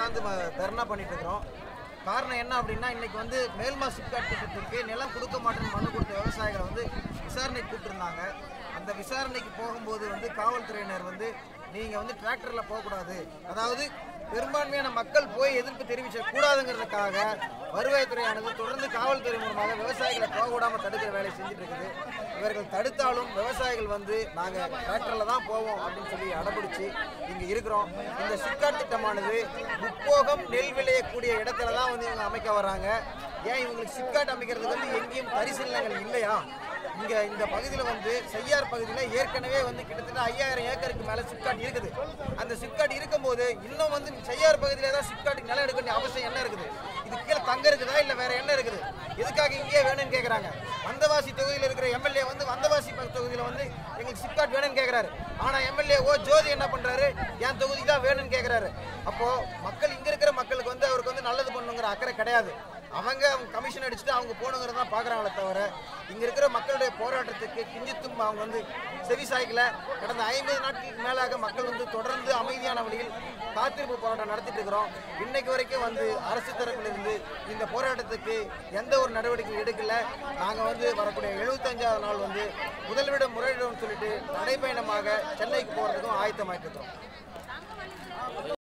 உட்காந்து தர்ணா பண்ணிட்டு இருக்கிறோம் காரணம் என்ன அப்படின்னா இன்னைக்கு வந்து மேல்மா சிப்காட் திட்டத்திற்கு நிலம் கொடுக்க மாட்டேன்னு மனு கொடுத்த விவசாயிகளை வந்து விசாரணைக்கு கூப்பிட்டுருந்தாங்க அந்த விசாரணைக்கு போகும்போது வந்து காவல்துறையினர் வந்து நீங்கள் வந்து டிராக்டரில் போகக்கூடாது அதாவது பெரும்பான்மையான மக்கள் போய் எதிர்ப்பு தெரிவிக்க கூடாதுங்கிறதுக்காக வருவாய்த்துறையானது தொடர்ந்து காவல்துறை மூலமாக விவசாயிகளை போக விடாம தடுக்கிற வேலையை செஞ்சுட்டு இருக்குது இவர்கள் தடுத்தாலும் விவசாயிகள் வந்து நாங்கள் டிராக்டரில் தான் போவோம் அப்படின்னு சொல்லி அடம்பிடிச்சு இங்கே இருக்கிறோம் இந்த சிப்காட் திட்டமானது முப்போகம் நெல் விளையக்கூடிய இடத்துல தான் வந்து இவங்க அமைக்க வர்றாங்க ஏன் இவங்களுக்கு சிப்காட் அமைக்கிறதுக்கு வந்து எங்கேயும் பரிசீலனைகள் இல்லையா இங்க இந்த பகுதியில வந்து செய்யார் பகுதியில ஏற்கனவே வந்து கிட்டத்தட்ட ஐயாயிரம் ஏக்கருக்கு மேல சிப்காட் இருக்குது அந்த சிப்காட் இருக்கும்போது இன்னும் வந்து செய்யார் பகுதியில தான் சிப்காட்டுக்கு நிலம் எடுக்க வேண்டிய அவசியம் என்ன இருக்குது இது கீழே தங்க இருக்குதா இல்ல வேற என்ன இருக்குது எதுக்காக இங்கேயே வேணும்னு கேக்குறாங்க வந்தவாசி தொகுதியில் இருக்கிற எம்எல்ஏ வந்து வந்தவாசி ப- தொகுதியில வந்து எங்களுக்கு சிப்காட் வேணும்னு கேக்குறாரு ஆனா எம்எல்ஏ ஓ ஜோதி என்ன பண்றாரு என் தொகுதி தான் வேணும்னு கேக்குறாரு அப்போ மக்கள் இங்க இருக்கிற மக்களுக்கு வந்து அவருக்கு வந்து நல்லது பண்ணுங்கிற அக்கறை கிடையாது அவங்க அவங்க கமிஷன் அடிச்சுட்டு அவங்க போகணுங்கிறத தான் பார்க்குறாங்களே தவிர இங்கே இருக்கிற மக்களுடைய போராட்டத்துக்கு கிஞ்சித்தும் அவங்க வந்து செவி சாய்க்கல கடந்த ஐம்பது நாட்களுக்கு மேலாக மக்கள் வந்து தொடர்ந்து அமைதியான வழியில் காத்திருப்பு போராட்டம் நடத்திட்டு இருக்கிறோம் இன்னைக்கு வரைக்கும் வந்து அரசு தரப்பிலிருந்து இந்த போராட்டத்துக்கு எந்த ஒரு நடவடிக்கையும் எடுக்கல நாங்கள் வந்து வரக்கூடிய எழுபத்தஞ்சாவது நாள் வந்து முதல்வரிடம் முறையிடும் சொல்லிட்டு நடைபயணமாக சென்னைக்கு போகிறதுக்கும் ஆயத்தமாயிட்டு இருக்கிறோம்